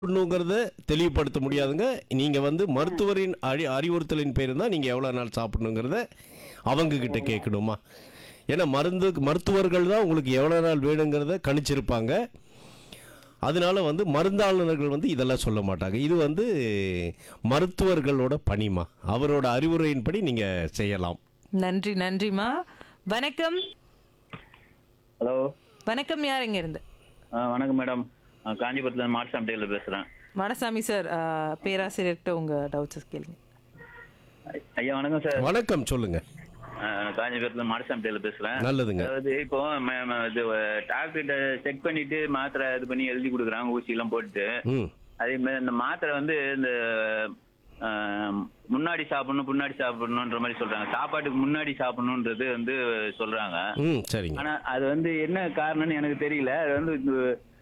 சாப்பிடணுங்கிறத தெளிவுபடுத்த முடியாதுங்க நீங்கள் வந்து மருத்துவரின் அறி அறிவுறுத்தலின் பேர் தான் நீங்கள் எவ்வளோ நாள் சாப்பிடணுங்கிறத அவங்க கிட்ட கேட்கணுமா ஏன்னா மருந்து மருத்துவர்கள் தான் உங்களுக்கு எவ்வளோ நாள் வேணுங்கிறத கணிச்சிருப்பாங்க அதனால வந்து மருந்தாளுநர்கள் வந்து இதெல்லாம் சொல்ல மாட்டாங்க இது வந்து மருத்துவர்களோட பணிமா அவரோட அறிவுரையின்படி நீங்கள் செய்யலாம் நன்றி நன்றிமா வணக்கம் ஹலோ வணக்கம் யார் இங்க இருந்து ஆ வணக்கம் மேடம் நான் காஞ்சிபுரத்தில் மார்சாம் டேயில் பேசுகிறேன் மனசாமி சார் அஹ், பேராசிரியர்கிட்ட உங்க டவுட்ஸ் கேளுங்க ஐயா வணக்கம் சார் வணக்கம் சொல்லுங்க ஆ, நான் காஞ்சிபுரத்தில் மார்சாம் டேயில் பேசுகிறேன் நல்லதுங்க அதாவது இப்போ ம- ம- இது டாக்டர்கிட்ட செக் பண்ணிட்டு மாத்திரை இது பண்ணி எழுதி கொடுக்குறாங்க ஊசியெல்லாம் போட்டுட்டு ம் அதே மாதிரி இந்த மாத்திரை வந்து இந்த ஆ, முன்னாடி சாப்பிடணும் பின்னாடி சாப்பிடணுன்ற மாதிரி சொல்றாங்க சாப்பாட்டுக்கு முன்னாடி சாப்பிடணுன்றது வந்து சொல்றாங்க ம் சரிங்க ஆனா அது வந்து என்ன காரணம்னு எனக்கு தெரியல அது வந்து இது,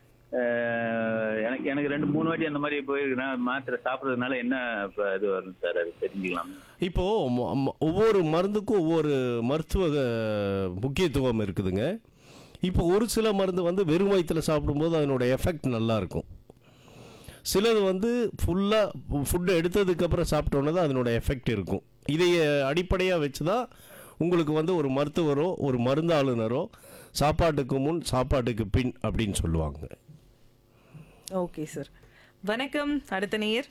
அஹ், எனக்கு எனக்கு ரெண்டு மூணு வாட்டி அந்த மாதிரி போயிருக்கிறேன் மாத்திரை சாப்பிட்றதுனால என்ன இப்ப இது வரும் சார் அது தெரிஞ்சுக்கலாம் இப்போ ம- ம- ஒவ்வொரு மருந்துக்கும் ஒவ்வொரு மருத்துவ அஹ், முக்கியத்துவம் இருக்குதுங்க இப்போ ஒரு சில மருந்து வந்து வெறும் வயிற்றில் சாப்பிடும்போது அதனோட எஃபெக்ட் நல்லா இருக்கும் சிலது வந்து ஃபுல்லாக ஃபுட்டு எடுத்ததுக்கப்புறம் சாப்பிட்டோன்னே தான் அதனோட எஃபெக்ட் இருக்கும் இதை அடிப்படையாக வச்சு தான் உங்களுக்கு வந்து ஒரு மருத்துவரோ ஒரு மருந்தாளுநரோ சாப்பாட்டுக்கு முன் சாப்பாட்டுக்கு பின் அப்படின்னு சொல்லுவாங்க ஓகே சார் வணக்கம் அடுத்த நேயர்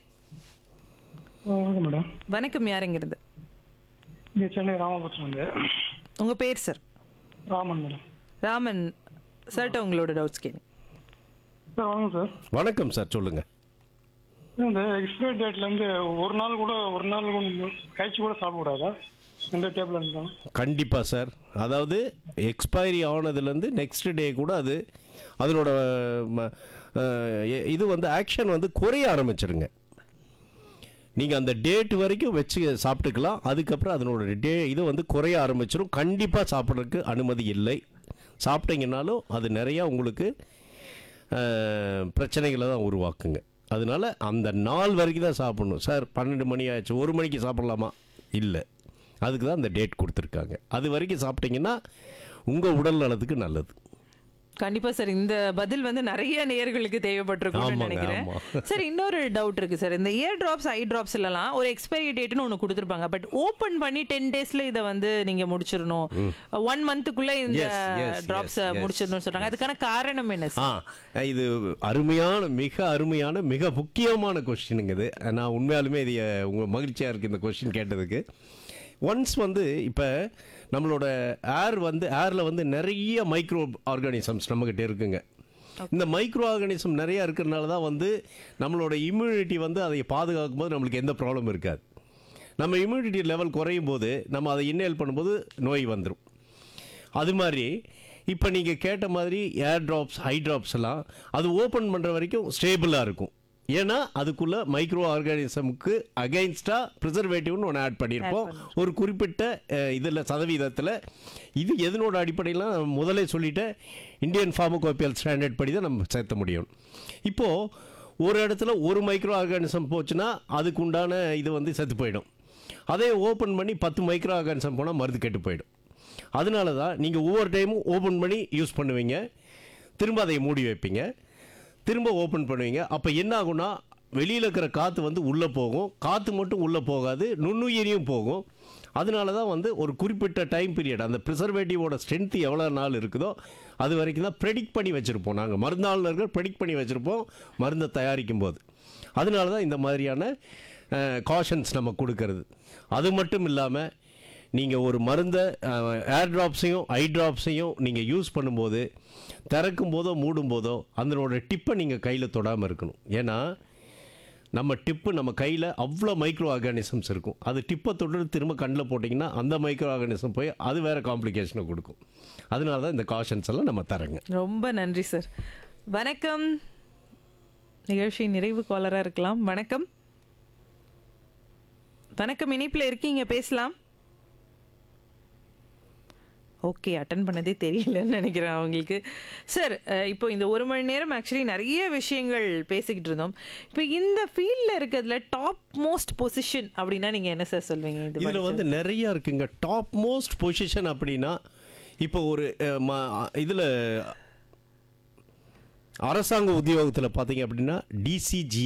வணக்கம் மேடம் வணக்கம் யார் இங்க இருந்து இங்கே சென்னை ராமபுரத்தில் வந்து உங்க பேர் சார் ராமன் மேடம் ராமன் சார்ட்ட உங்களோட டவுட்ஸ் கேளுங்க சார் வணக்கம் சார் வணக்கம் சார் சொல்லுங்கள் இந்த எக்ஸ்பைரி டேட்லேருந்து ஒரு நாள் கூட ஒரு நாள் கூட கழிச்சு கூட சாப்பிடக்கூடாதா எந்த டேபிள் இருந்தாலும் கண்டிப்பாக சார் அதாவது எக்ஸ்பைரி ஆனதுலேருந்து நெக்ஸ்ட் டே கூட அது அதனோட ம, அஹ், எ- இது வந்து ஆக்ஷன் வந்து குறைய ஆரம்பிச்சிருங்க நீங்கள் அந்த டேட் வரைக்கும் வச்சு சாப்பிட்டுக்கலாம் அதுக்கப்புறம் அதனோட டே இது வந்து குறைய ஆரம்பிச்சிடும் கண்டிப்பாக சாப்பிட்றதுக்கு அனுமதி இல்லை சாப்பிட்டீங்கனாலும் அது நிறையா உங்களுக்கு அஹ், பிரச்சனைகளை தான் உருவாக்குங்க அதனால அந்த நாள் வரைக்கும் தான் சாப்பிடணும் சார் பன்னெண்டு மணி ஆயிடுச்சு ஒரு மணிக்கு சாப்பிட்லாமா இல்லை அதுக்கு தான் அந்த டேட் கொடுத்துருக்காங்க அது வரைக்கும் சாப்பிட்டீங்கன்னா உங்கள் உடல் நலத்துக்கு நல்லது கண்டிப்பா சார் இந்த பதில் வந்து நிறைய நேயர்களுக்கு தேவைப்பட்டிருக்கும்னு ஆமாங்க, நினைக்கிறேன் ஆமா. சார் இன்னொரு டவுட் இருக்கு சார் இந்த இயர் டிராப்ஸ் ஐ டிராப்ஸ் எல்லாம் ஒரு எக்ஸ்பைரி டேட்னு ஒன்று கொடுத்துருப்பாங்க பட் ஓபன் பண்ணி டென் டேஸ்ல இதை வந்து நீங்க முடிச்சிடணும் ஒன் மந்த்துக்குள்ள இந்த Yes, yes, drops yes, yes, முடிச்சிடணும்னு சொல்றாங்க அதுக்கான காரணம் என்ன சார் ஆ இது அருமையான மிக அருமையான மிக முக்கியமான கொஸ்டினுங்க இது நான் உண்மையாலுமே இது உங்கள் மகிழ்ச்சியாக இருக்குது இந்த கொஸ்டின் கேட்டதுக்கு ஒன்ஸ் வந்து இப்போ நம்மளோட ஏர் வந்து ஏரில் வந்து நிறைய மைக்ரோ ஆர்கானிசம்ஸ் நம்மக்கிட்ட இருக்குங்க இந்த மைக்ரோ ஆர்கானிசம் நிறையா இருக்கிறனால தான் வந்து நம்மளோட இம்யூனிட்டி வந்து அதை பாதுகாக்கும் போது நம்மளுக்கு எந்த ப்ராப்ளம் இருக்காது நம்ம இம்யூனிட்டி லெவல் குறையும் போது நம்ம அதை இன்னேல் பண்ணும்போது நோய் வந்துடும் அது மாதிரி இப்போ நீங்கள் கேட்ட மாதிரி ஏர் ட்ராப்ஸ் ஹை ட்ராப்ஸ் எல்லாம் அது ஓப்பன் பண்ணுற வரைக்கும் ஸ்டேபிளாக இருக்கும் ஏன்னா அதுக்குள்ளே மைக்ரோ ஆர்கானிசமுக்கு அகைன்ஸ்டாக ப்ரிசர்வேட்டிவ்னு ஒன்று ஆட் பண்ணியிருப்போம் ஒரு குறிப்பிட்ட இதில் சதவீதத்தில் இது எதனோட அடிப்படையில் நான் முதலே சொல்லிட்டேன் இந்தியன் ஃபார்மகோப்பியல் ஸ்டாண்டர்ட் படி தான் நம்ம சேர்த்த முடியும் இப்போது ஒரு இடத்துல ஒரு மைக்ரோ ஆர்கானிசம் போச்சுன்னா அதுக்கு உண்டான இது வந்து செத்து போயிடும் அதே ஓப்பன் பண்ணி பத்து மைக்ரோ ஆர்கானிசம் போனால் மருந்து கெட்டு போயிடும் அதனால தான் நீங்கள் ஒவ்வொரு டைமும் ஓப்பன் பண்ணி யூஸ் பண்ணுவீங்க திரும்ப அதை மூடி வைப்பீங்க திரும்ப ஓப்பன் பண்ணுவீங்க அப்போ என்ன ஆகும்னா வெளியில் இருக்கிற காற்று வந்து உள்ளே போகும் காற்று மட்டும் உள்ளே போகாது நுண்ணுயிரியும் போகும் அதனால தான் வந்து ஒரு குறிப்பிட்ட டைம் பீரியட் அந்த ப்ரிசர்வேட்டிவோட ஸ்ட்ரென்த் எவ்வளோ நாள் இருக்குதோ அது வரைக்கும் தான் ப்ரெடிக்ட் பண்ணி வச்சுருப்போம் நாங்கள் மருந்தாளுநர்கள் ப்ரெடிக்ட் பண்ணி வச்சுருப்போம் மருந்தை தயாரிக்கும் போது அதனால தான் இந்த மாதிரியான காஷன்ஸ் நம்ம கொடுக்கறது அது மட்டும் இல்லாமல் நீங்கள் ஒரு மருந்தை ஏர் ட்ராப்ஸையும் ஐ ட்ராப்ஸையும் நீங்கள் யூஸ் பண்ணும்போது திறக்கும் போதோ மூடும் போதோ அதனோட டிப்பை நீங்கள் கையில் தொடாமல் இருக்கணும் ஏன்னா நம்ம டிப்பு நம்ம கையில் அவ்வளோ மைக்ரோ ஆர்கானிசம்ஸ் இருக்கும் அது டிப்பை தொட்டு திரும்ப கண்ணில் போட்டிங்கன்னா அந்த மைக்ரோ ஆர்கானிசம் போய் அது வேறு காம்ப்ளிகேஷனை கொடுக்கும் அதனால தான் இந்த காஷன்ஸ் எல்லாம் நம்ம தரங்க ரொம்ப நன்றி சார் வணக்கம் நிகழ்ச்சி நிறைவு காலரா இருக்கலாம் வணக்கம் வணக்கம் இணைப்பில் இருக்கீங்க பேசலாம் ஓகே அட்டன் பண்ணதே தெரியலன்னு நினைக்கிறேன் அவங்களுக்கு சார் அஹ், இப்போ இந்த ஒரு மணி நேரம் ஆக்சுவலி நிறைய விஷயங்கள் பேசிக்கிட்டு இருந்தோம் இப்போ இந்த ஃபீல்டில் இருக்கிறதுல டாப் மோஸ்ட் பொசிஷன் அப்படின்னா நீங்கள் என்ன சார் சொல்வீங்க இது இதில் வந்து நிறைய இருக்குங்க டாப் மோஸ்ட் பொசிஷன் அப்படின்னா இப்போ ஒரு இதில் அரசாங்க உத்தியோகத்தில் பார்த்தீங்க அப்படின்னா டிசிஜி